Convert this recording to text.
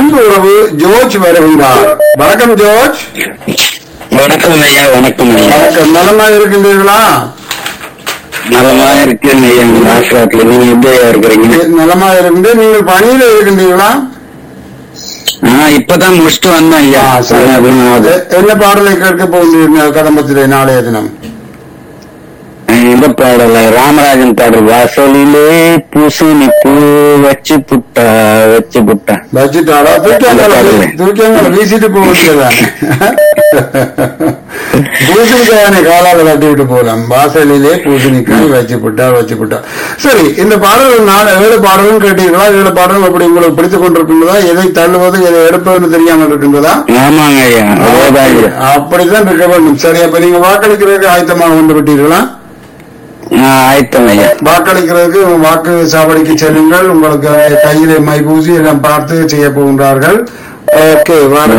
அன்பு உறவு ஜோர்ஜ் வருகிறார் வணக்கம் ஜோர்ஜ் வணக்கம் ஐயா வணக்கம் ஐயா வணக்கம் நலமா இருக்கின்றீர்களா நலமா இருக்கேன் ஐயா ஆசிரத்துல நீங்க எப்படி ஐயா இருக்கிறீங்க நலமா இருந்து நீங்கள் பணியில இருக்கின்றீர்களா ஆஹ் இப்பதான் முடிச்சுட்டு வந்தேன் ஐயா ஆ, சரி. அது, எ- என்ன பாடலை கேட்க போகின்றீர்கள் கடம்பத்திலே நாளைய தினம் இந்த பாடல ராமராஜன் பாடல் வாசலிலே பூசணி பூ வச்சு புட்டா வச்சு புட்டா வச்சுட்டாரா தூக்கியாங்கள தூக்கியாங்கள வீசிட்டு போக வேண்டியதானே பூசணிக்காய் காலால தட்டி விட்டு போகலாம் வாசலிலே பூசணிக்காய் வச்சு புட்டா வச்சு புட்டா சரி இந்த பாடல் நாலு ஏழு பாடலும் கேட்டீர்களா ஏழு பாடலும் அப்படி உங்களுக்கு பிடித்துக் கொண்டிருக்கின்றதா எதை தள்ளுவது எதை எடுப்பதுன்னு தெரியாமல் இருக்கின்றதா ஆமாங்க ஐயா அதேதான் ஐயா அப்படித்தான் இருக்க வேண்டும் சரி அப்ப நீங்க வாக்களிக்கிறதுக்கு ஆயத்தமாக கொண்டு விட்டீர்களா ஆஹ் ஆயிட்டோம் ஐயா வாக்களிக்கிறதுக்கு வாக்கு சாவடிக்கு செல்லுங்கள் உங்களுக்கு கையிலே மை பூசி எல்லாம் பார்த்து செய்ய போகின்றார்கள் ஓகே